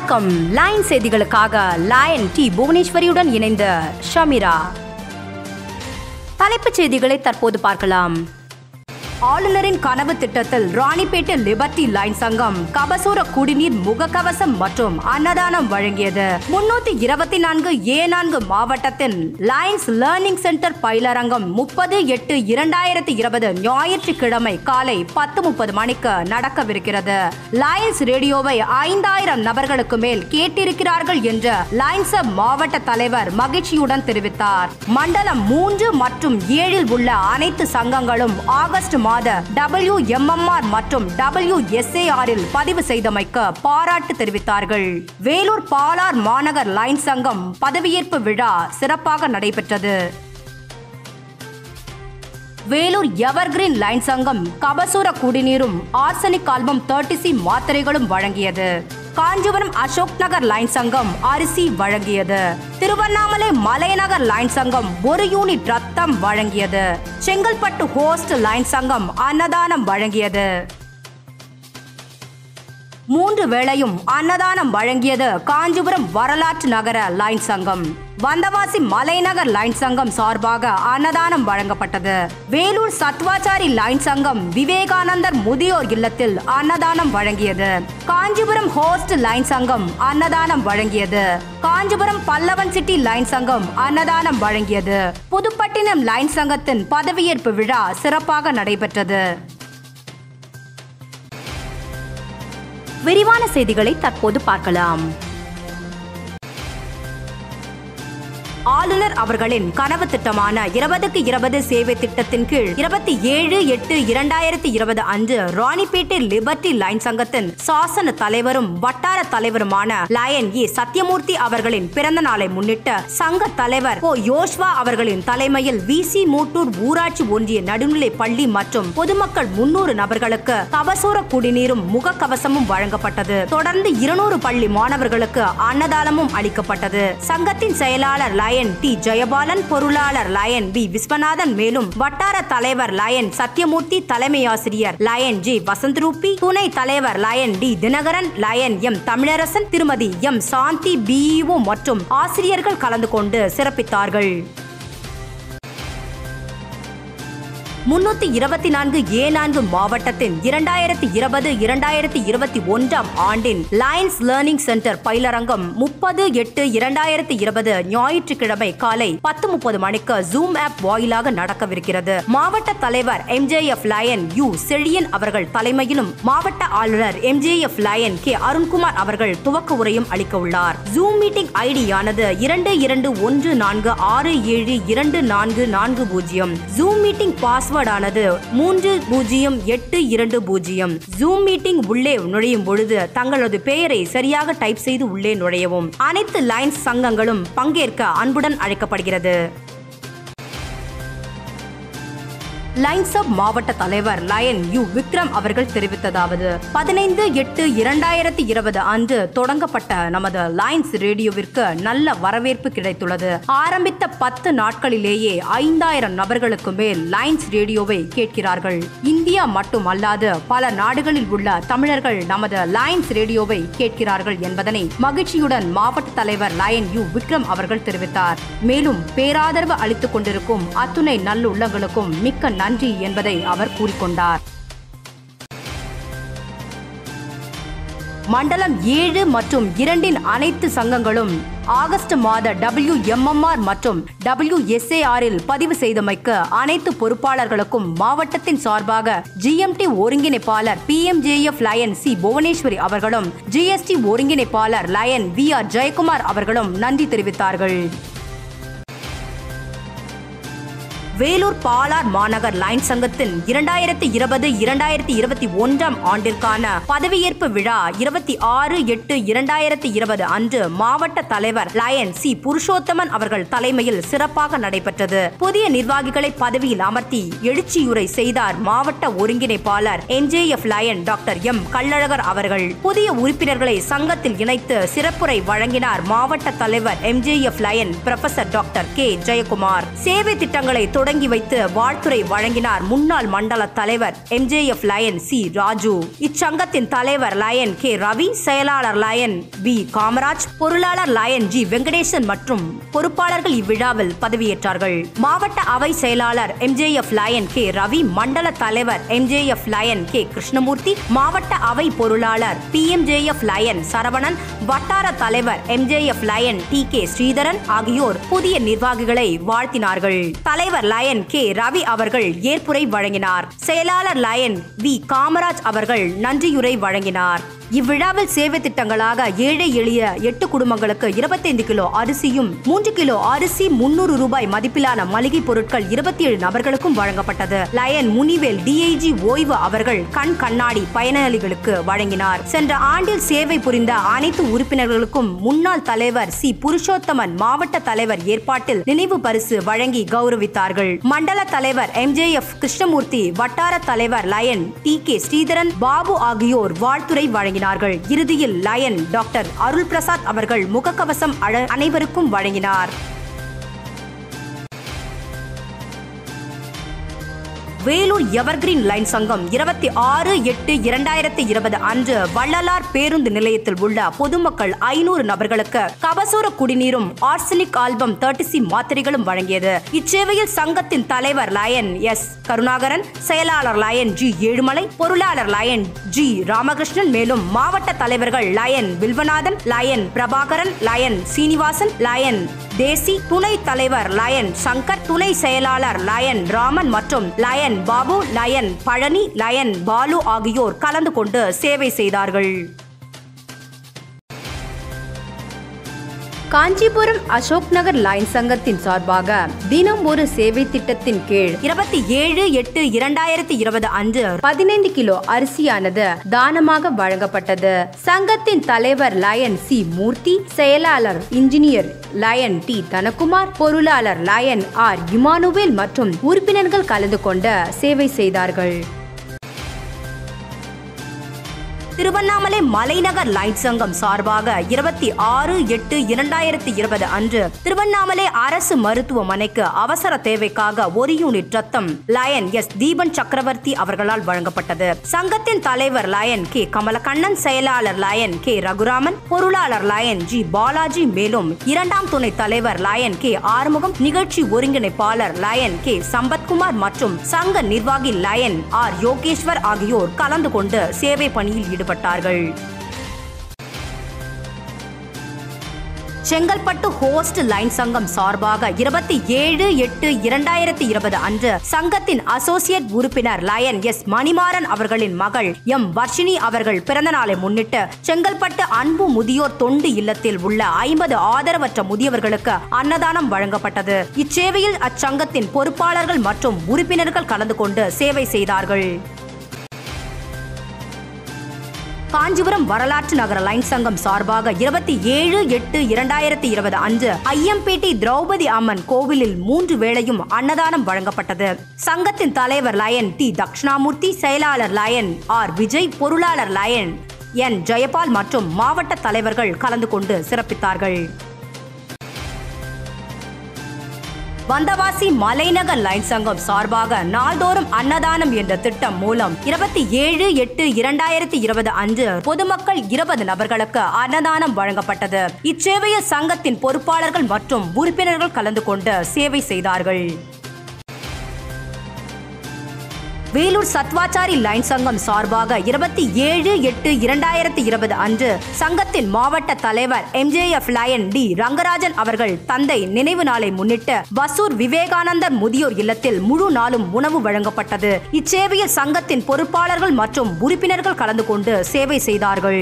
வணக்கம் லைன் செய்திகளுக்காக line D புவனேஸ்வரியுடன் இணைந்த ஷமிரா தலைப்புச் செய்திகளை தற்போது பார்க்கலாம் ஆளுநரின் கனவு திட்டத்தில் ராணிப்பேட்டை லிபர்டி லைன் சங்கம் கபசூர குடிநீர் முகக்கவசம் மற்றும் அன்னதானம் வழங்கியது முன்னூத்தி இருபத்தி நான்கு ஏ நான்கு மாவட்டத்தின் லைன்ஸ் லேர்னிங் சென்டர் பயிலரங்கம் முப்பது எட்டு இரண்டாயிரத்தி இருபது ஞாயிற்றுக்கிழமை காலை பத்து முப்பது மணிக்கு நடக்கவிருக்கிறது லைன்ஸ் ரேடியோவை ஐந்தாயிரம் நபர்களுக்கு மேல் கேட்டிருக்கிறார்கள் என்று லைன்ஸ் மாவட்ட தலைவர் மகிழ்ச்சியுடன் தெரிவித்தார் மண்டலம் மூன்று மற்றும் ஏழில் உள்ள அனைத்து சங்கங்களும் ஆகஸ்ட் மாத டபிள்யூ எம்எம்ஆர் மற்றும் டபிள்யூ எஸ்ஏஆரில் பதிவு செய்தமைக்கு பாராட்டு தெரிவித்தார்கள் வேலூர் பாலார் மாநகர் லைன் சங்கம் பதவியேற்பு விழா சிறப்பாக நடைபெற்றது வேலூர் எவர்கிரீன் லைன் சங்கம் கபசூர குடிநீரும் ஆர்சனிக் ஆல்பம் தேர்ட்டி சி மாத்திரைகளும் வழங்கியது காஞ்சிபுரம் அசோக் நகர் லைன் சங்கம் அரிசி வழங்கியது திருவண்ணாமலை மலைநகர் லைன் சங்கம் ஒரு யூனிட் ரத்தம் வழங்கியது செங்கல்பட்டு ஹோஸ்ட் லைன் சங்கம் அன்னதானம் வழங்கியது மூன்று வேளையும் அன்னதானம் வழங்கியது காஞ்சிபுரம் வரலாற்று நகர லைன் சங்கம் வந்தவாசி மலைநகர் லைன் சங்கம் சார்பாக அன்னதானம் வழங்கப்பட்டது வேலூர் சத்வாச்சாரி லைன் சங்கம் விவேகானந்தர் முதியோர் இல்லத்தில் அன்னதானம் வழங்கியது காஞ்சிபுரம் ஹோஸ்ட் லைன் சங்கம் அன்னதானம் வழங்கியது காஞ்சிபுரம் பல்லவன் சிட்டி லைன் சங்கம் அன்னதானம் வழங்கியது புதுப்பட்டினம் லைன் சங்கத்தின் பதவியேற்பு விழா சிறப்பாக நடைபெற்றது விரிவான செய்திகளை தற்போது பார்க்கலாம் ஆளுநர் அவர்களின் கனவு திட்டமான இருபதுக்கு இருபது சேவை திட்டத்தின் கீழ் இருபத்தி ஏழு எட்டு இரண்டாயிரத்தி இருபது அன்று ராணிப்பேட்டை லிபர்டி லைன் சங்கத்தின் சாசன தலைவரும் வட்டார தலைவருமான லயன் ஏ சத்யமூர்த்தி அவர்களின் பிறந்த நாளை முன்னிட்டு சங்க தலைவர் ஓ யோஷ்வா அவர்களின் தலைமையில் விசி மூட்டூர் ஊராட்சி ஒன்றிய நடுநிலை பள்ளி மற்றும் பொதுமக்கள் முன்னூறு நபர்களுக்கு கபசூர குடிநீரும் முகக்கவசமும் வழங்கப்பட்டது தொடர்ந்து இருநூறு பள்ளி மாணவர்களுக்கு அன்னதானமும் அளிக்கப்பட்டது சங்கத்தின் செயலாளர் லயன் டி ஜெயபாலன் பொருளாளர் லயன் பி விஸ்வநாதன் மேலும் வட்டார தலைவர் லயன் சத்யமூர்த்தி தலைமை ஆசிரியர் லயன் ஜி வசந்தரூபி துணை தலைவர் lion D Dinakaran lion M Tamilarasan திருமதி எம் சாந்தி பிஇஓ மற்றும் ஆசிரியர்கள் கலந்து கொண்டு சிறப்பித்தார்கள் முன்னூத்தி இருபத்தி நான்கு ஏ நான்கு மாவட்டத்தின் இரண்டாயிரத்தி இருபது இரண்டாயிரத்தி இருபத்தி ஒன்றாம் ஆண்டின் லைன்ஸ் லேர்னிங் சென்டர் பயிலரங்கம் முப்பது எட்டு இரண்டாயிரத்தி இருபது ஞாயிற்றுக்கிழமை காலை பத்து முப்பது மணிக்கு ஜூம் ஆப் வாயிலாக நடக்கவிருக்கிறது மாவட்ட தலைவர் எம்ஜேஎஃப் லயன் யு செழியன் அவர்கள் தலைமையிலும் மாவட்ட ஆளுநர் எம்ஜேஎஃப் லயன் கே அருண்குமார் அவர்கள் துவக்க உரையும் அளிக்க உள்ளார் ஜூம் மீட்டிங் ஐடியானது இரண்டு இரண்டு ஒன்று நான்கு ஆறு ஏழு இரண்டு நான்கு நான்கு பூஜ்ஜியம் ஜூம் மீட்டிங் பாஸ்வேர்ட் ஆனது மூன்று பூஜ்ஜியம் எட்டு இரண்டு பூஜ்ஜியம் ஜூம் மீட்டிங் உள்ளே நுழையும் பொழுது தங்களது பெயரை சரியாக டைப் செய்து உள்ளே நுழையவும் அனைத்து லைன்ஸ் சங்கங்களும் பங்கேற்க அன்புடன் அழைக்கப்படுகிறது லைன்ஸ் ஆப் மாவட்ட தலைவர் லயன் யு விக்ரம் அவர்கள் தெரிவித்ததாவது பதினைந்து எட்டு இரண்டாயிரத்தி இருபது அன்று தொடங்கப்பட்ட நமது லைன்ஸ் ரேடியோவிற்கு நல்ல வரவேற்பு கிடைத்துள்ளது ஆரம்பித்த பத்து நாட்களிலேயே ஐந்தாயிரம் நபர்களுக்கு மேல் லைன்ஸ் ரேடியோவை கேட்கிறார்கள் இந்தியா மட்டும் அல்லாது பல நாடுகளில் உள்ள தமிழர்கள் நமது லைன்ஸ் ரேடியோவை கேட்கிறார்கள் என்பதனை மகிழ்ச்சியுடன் மாவட்ட தலைவர் லயன் யு விக்ரம் அவர்கள் தெரிவித்தார் மேலும் பேராதரவு அளித்துக் கொண்டிருக்கும் அத்துணை நல்லுள்ளங்களுக்கும் மிக்க நன்றி என்பதை அவர் கூறிக்கொண்டார் மண்டலம் ஏழு மற்றும் இரண்டின் அனைத்து சங்கங்களும் ஆகஸ்ட் மாத டபிள்யூ எம்எம்ஆர் மற்றும் டபிள்யூ எஸ்ஏஆரில் பதிவு செய்தமைக்கு அனைத்து பொறுப்பாளர்களுக்கும் மாவட்டத்தின் சார்பாக ஜிஎம்டி ஒருங்கிணைப்பாளர் பிஎம்ஜேஎஃப் லயன் சி புவனேஸ்வரி அவர்களும் ஜிஎஸ்டி ஒருங்கிணைப்பாளர் லயன் வி ஆர் ஜெயக்குமார் அவர்களும் நன்றி தெரிவித்தார்கள் வேலூர் பாலார் மாநகர் லைன் சங்கத்தின் இரண்டாயிரத்தி இருபது இரண்டாயிரத்தி இருபத்தி ஒன்றாம் ஆண்டிற்கான பதவியேற்பு விழா இருபத்தி ஆறு எட்டு இரண்டாயிரத்தி இருபது அன்று மாவட்ட தலைவர் லயன் சி புருஷோத்தமன் அவர்கள் தலைமையில் சிறப்பாக நடைபெற்றது புதிய நிர்வாகிகளை பதவியில் அமர்த்தி எழுச்சியுரை செய்தார் மாவட்ட ஒருங்கிணைப்பாளர் NJF lion doctor M Kallazhagar அவர்கள் புதிய உறுப்பினர்களை சங்கத்தில் இணைத்து சிறப்புரை வழங்கினார் மாவட்ட தலைவர் MJF lion professor doctor K Jayakumar சேவை திட்டங்களை தொடர்ந்து தொடங்கி வைத்து வாழ்த்துரை வழங்கினார் முன்னாள் மண்டல தலைவர் எம்ஜேஎஃப் லயன் சி ராஜு இச்சங்கத்தின் தலைவர் லயன் கே ரவி செயலாளர் லயன் வி காமராஜ் பொருளாளர் லயன் ஜி வெங்கடேசன் மற்றும் பொறுப்பாளர்கள் இவ்விழாவில் பதவியேற்றார்கள் மாவட்ட அவை செயலாளர் எம்ஜேஎஃப் லயன் கே ரவி மண்டல தலைவர் எம்ஜேஎஃப் லயன் கே கிருஷ்ணமூர்த்தி மாவட்ட அவை பொருளாளர் பிஎம்ஜேஎஃப் லயன் சரவணன் வட்டார தலைவர் MJF lion T K Sridharan ஆகியோர் புதிய நிர்வாகிகளை வாழ்த்தினார்கள் தலைவர் லயன் கே ரவி அவர்கள் ஏற்புரை வழங்கினார் செயலாளர் லயன் வி காமராஜ் அவர்கள் நன்றியுரை வழங்கினார் இவ்விழாவில் சேவை திட்டங்களாக ஏழை எளிய எட்டு குடும்பங்களுக்கு இருபத்தைந்து கிலோ அரிசியும் மூன்று கிலோ அரிசி முன்னூறு ரூபாய் மதிப்பிலான மளிகை பொருட்கள் இருபத்தி ஏழு நபர்களுக்கும் வழங்கப்பட்டது லயன் முனிவேல் டிஐஜி ஓய்வு அவர்கள் கண் கண்ணாடி பயனாளிகளுக்கு வழங்கினார் சென்ற ஆண்டில் சேவை புரிந்த அனைத்து உறுப்பினர்களுக்கும் முன்னாள் தலைவர் சி புருஷோத்தமன் மாவட்ட தலைவர் ஏற்பாட்டில் நினைவு பரிசு வழங்கி கௌரவித்தார்கள் மண்டல தலைவர் எம்ஜேஎஃப் கிருஷ்ணமூர்த்தி வட்டார தலைவர் lion T K Sridharan Babu ஆகியோர் வாழ்த்துரை வழங்கினார்கள் இறுதியில் லயன் டாக்டர் அருள் பிரசாத் அவர்கள் முகக்கவசம் அழ- அனைவருக்கும் வழங்கினார் வேலூர் எவர்கிரீன் லைன் சங்கம் இருபத்தி ஆறு எட்டு இரண்டாயிரத்தி இருபது அன்று வள்ளலார் பேருந்து நிலையத்தில் உள்ள பொதுமக்கள் ஐநூறு நபர்களுக்கு கபசூர குடிநீரும் ஆர்சனிக் ஆல்பம் தேர்ட்டி சி மாத்திரைகளும் வழங்கியது இச்சேவையில் சங்கத்தின் தலைவர் லயன் எஸ் கருணாகரன் செயலாளர் லயன் ஜி ஏழுமலை பொருளாளர் லயன் ஜி ராமகிருஷ்ணன் மேலும் மாவட்ட தலைவர்கள் lion Vilvanathan lion Prabhakaran lion Srinivasan lion Desi துணை தலைவர் லயன் சங்கர் துணை செயலாளர் லயன் ராமன் மற்றும் lion Babu lion Palani lion Balu ஆகியோர் கலந்து கொண்டு சேவை செய்தார்கள் காஞ்சிபுரம் அசோக் நகர் லைன் சங்கத்தின் சார்பாக தினம் ஒரு சேவை திட்டத்தின் கீழ் இருபத்தி ஏழு எட்டு இரண்டாயிரத்தி இருபது அன்று பதினைந்து கிலோ அரிசியானது தானமாக வழங்கப்பட்டது சங்கத்தின் தலைவர் லயன் சி மூர்த்தி செயலாளர் இன்ஜினியர் லயன் டி தனகுமார் பொருளாளர் லயன் ஆர் இமானுவேல் மற்றும் உறுப்பினர்கள் கலந்து கொண்டு சேவை செய்தார்கள் திருவண்ணாமலை மலைநகர் லைன் சங்கம் சார்பாக இருபத்தி ஆறு எட்டு இரண்டாயிரத்தி இருபது அன்று திருவண்ணாமலை அரசு மருத்துவமனைக்கு அவசர தேவைக்காக ஒரு யூனிட் ரத்தம் லயன் எஸ் தீபன் சக்கரவர்த்தி அவர்களால் வழங்கப்பட்டது சங்கத்தின் தலைவர் லயன் கே கமலக்கண்ணன் செயலாளர் லயன் கே ரகுராமன் பொருளாளர் லயன் ஜி பாலாஜி மேலும் இரண்டாம் துணை தலைவர் லயன் கே ஆறுமுகம் நிகழ்ச்சி ஒருங்கிணைப்பாளர் லயன் கே சம்பத்குமார் மற்றும் சங்க நிர்வாகி லயன் ஆர் யோகேஸ்வர் ஆகியோர் கலந்து கொண்டு சேவை பணியில் ஈடுபட்டார்கள் செங்கல்பட்டு ஹோஸ்ட் லைன் சங்கம் சார்பாக இருபத்தி ஏழு எட்டு இரண்டாயிரத்தி இருபது அன்று சங்கத்தின் அசோசியேட் உறுப்பினர் லயன் எஸ் மணிமாறன் அவர்களின் மகள் எம் வர்ஷினி அவர்கள் பிறந்த நாளை முன்னிட்டு செங்கல்பட்டு அன்பு முதியோர் தொண்டு இல்லத்தில் உள்ள ஐம்பது ஆதரவற்ற முதியவர்களுக்கு அன்னதானம் வழங்கப்பட்டது இச்சேவையில் அச்சங்கத்தின் பொறுப்பாளர்கள் மற்றும் உறுப்பினர்கள் கலந்து கொண்டு சேவை செய்தார்கள் காஞ்சிபுரம் வரலாற்று நகர லைன் சங்கம் சார்பாக இருபத்தி ஏழு எட்டு இரண்டாயிரத்தி இருபது அன்று ஐயம்பேட்டை திரௌபதி அம்மன் கோவிலில் மூன்று வேளையும் அன்னதானம் வழங்கப்பட்டது சங்கத்தின் தலைவர் லயன் டி தக்ஷணாமூர்த்தி செயலாளர் லயன் ஆர் விஜய் பொருளாளர் லயன் என் ஜெயபால் மற்றும் மாவட்ட தலைவர்கள் கலந்து கொண்டு சிறப்பித்தார்கள் வந்தவாசி மலைநகர் லைன் சங்கம் சார்பாக நாள்தோறும் அன்னதானம் என்ற திட்டம் மூலம் இருபத்தி ஏழு எட்டு இரண்டாயிரத்தி இருபது அன்று பொதுமக்கள் இருபது நபர்களுக்கு அன்னதானம் வழங்கப்பட்டது இச்சேவையில் சங்கத்தின் பொறுப்பாளர்கள் மற்றும் உறுப்பினர்கள் கலந்து கொண்டு சேவை செய்தார்கள் வேலூர் சத்வாச்சாரி லைன் சங்கம் சார்பாக இருபத்தி ஏழு எட்டு இரண்டாயிரத்தி இருபது அன்று சங்கத்தின் மாவட்ட தலைவர் எம்ஜேஎஃப் லயன் டி ரங்கராஜன் அவர்கள் தந்தை நினைவு நாளை முன்னிட்டு வசூர் விவேகானந்தர் முதியோர் இல்லத்தில் முழு நாளும் உணவு வழங்கப்பட்டது இச்சேவையில் சங்கத்தின் பொறுப்பாளர்கள் மற்றும் உறுப்பினர்கள் கலந்து கொண்டு சேவை செய்தார்கள்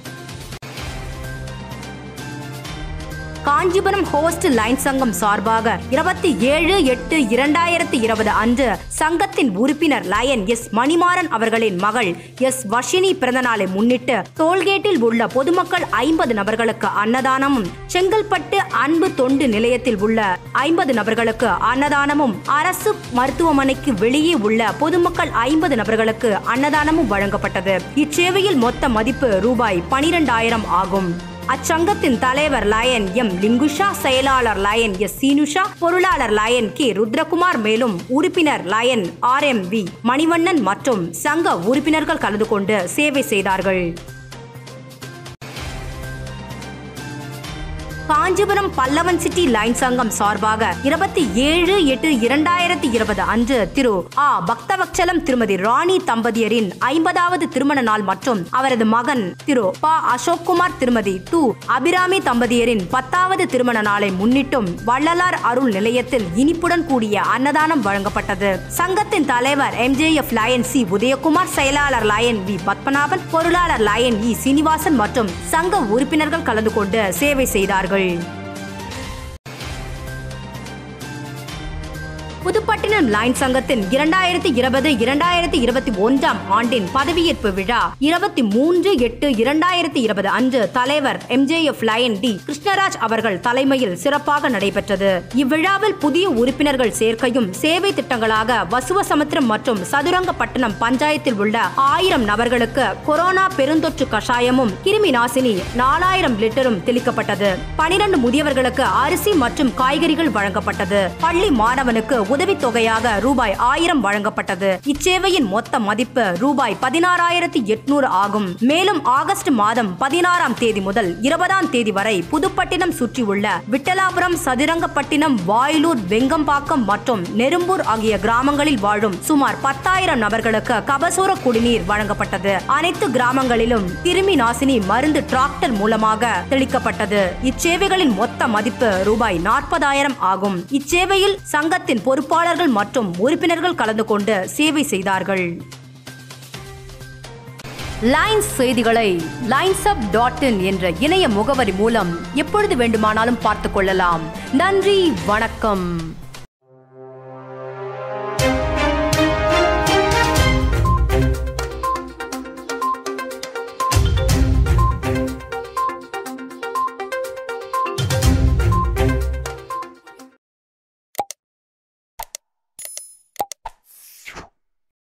காஞ்சிபுரம் ஹோஸ்ட் லைன் சங்கம் சார்பாக இருபத்தி ஏழு எட்டு இரண்டாயிரத்தி இருபது அன்று சங்கத்தின் உறுப்பினர் லயன் எஸ் மணிமாறன் அவர்களின் மகள் எஸ் வர்ஷினி பிறந்தநாளை முன்னிட்டு டோல்கேட்டில் உள்ள பொதுமக்கள் ஐம்பது நபர்களுக்கு அன்னதானமும் செங்கல்பட்டு அன்பு தொண்டு நிலையத்தில் உள்ள ஐம்பது நபர்களுக்கு அன்னதானமும் அரசு மருத்துவமனைக்கு வெளியே உள்ள பொதுமக்கள் ஐம்பது நபர்களுக்கு அன்னதானமும் வழங்கப்பட்டது இச்சேவையில் மொத்த மதிப்பு ரூபாய் பனிரெண்டாயிரம் ஆகும் அச்சங்கத்தின் தலைவர் லயன் எம் லிங்குஷா செயலாளர் லயன் எஸ் சீனுஷா பொருளாளர் லயன் கே ருத்ரகுமார் மேலும் உறுப்பினர் lion R M V Manivannan மற்றும் சங்க உறுப்பினர்கள் கலந்து கொண்டு சேவை செய்தார்கள் காஞ்சிபுரம் பல்லவன் சிட்டி லைன் சங்கம் சார்பாக இருபத்தி ஏழு எட்டு இரண்டாயிரத்தி இருபது அன்று திரு ஆ பக்தவச்சலம் திருமதி ராணி தம்பதியரின் ஐம்பதாவது திருமண நாள் மற்றும் அவரது மகன் திரு ப அசோக்குமார் திருமதி டு அபிராமி தம்பதியரின் பத்தாவது திருமண நாளை முன்னிட்டும் வள்ளலார் அருள் நிலையத்தில் இனிப்புடன் கூடிய அன்னதானம் வழங்கப்பட்டது சங்கத்தின் தலைவர் எம்ஜேஎஃப் லயன் சி உதயகுமார் செயலாளர் லயன் வி பத்மநாபன் பொருளாளர் லயன் இ சீனிவாசன் மற்றும் சங்க உறுப்பினர்கள் கலந்து கொண்டு சேவை செய்தார்கள் புதுப்பட்டினம் லைன் சங்கத்தின் இரண்டாயிரத்தி இருபது இரண்டாயிரத்தி இருபத்தி ஒன்றாம் ஆண்டின் பதவியேற்பு விழா இருபத்தி மூன்று எட்டு இரண்டாயிரத்தி இருபது அன்று தலைவர் எம்ஜேஎஃப் லயன் டி கிருஷ்ணராஜ் அவர்கள் தலைமையில் சிறப்பாக நடைபெற்றது இவ்விழாவில் புதிய உறுப்பினர்கள் சேர்க்கையும் சேவை திட்டங்களாக வசுவசமுத்திரம் மற்றும் சதுரங்கப்பட்டினம் பஞ்சாயத்தில் உள்ள ஆயிரம் நபர்களுக்கு கொரோனா பெருந்தொற்று கஷாயமும் கிருமி நாசினி நாலாயிரம் லிட்டரும் தெளிக்கப்பட்டது பனிரெண்டு முதியவர்களுக்கு அரிசி மற்றும் காய்கறிகள் வழங்கப்பட்டது பள்ளி மாணவனுக்கு உதவித்தொகையாக ரூபாய் ஆயிரம் வழங்கப்பட்டது இச்சேவையின் மொத்த மதிப்பு ரூபாய் பதினாறாயிரத்தி எட்நூறு ஆகும் மேலும் ஆகஸ்ட் மாதம் பதினாறாம் தேதி முதல் இருபதாம் தேதி வரை புதுப்பட்டினம் சுற்றியுள்ள விட்டலாபுரம் சதுரங்கப்பட்டினம் வாயிலூர் வெங்கம்பாக்கம் மற்றும் நெரும்பூர் ஆகிய கிராமங்களில் வாழும் சுமார் பத்தாயிரம் நபர்களுக்கு கபசூர குடிநீர் வழங்கப்பட்டது அனைத்து கிராமங்களிலும் கிருமி நாசினி மருந்து டிராக்டர் மூலமாக தெளிக்கப்பட்டது இச்சேவைகளின் மொத்த மதிப்பு ரூபாய் நாற்பதாயிரம் ஆகும் இச்சேவையில் சங்கத்தின் பொறுப்பாளர்கள் மற்றும் உறுப்பினர்கள் கலந்து கொண்டு சேவை செய்தார்கள் லைன்ஸ் செய்திகளை லைன்ஸ் அப் டாட் இன் என்ற இணைய முகவரி மூலம் எப்பொழுது வேண்டுமானாலும் பார்த்துக் கொள்ளலாம் நன்றி வணக்கம்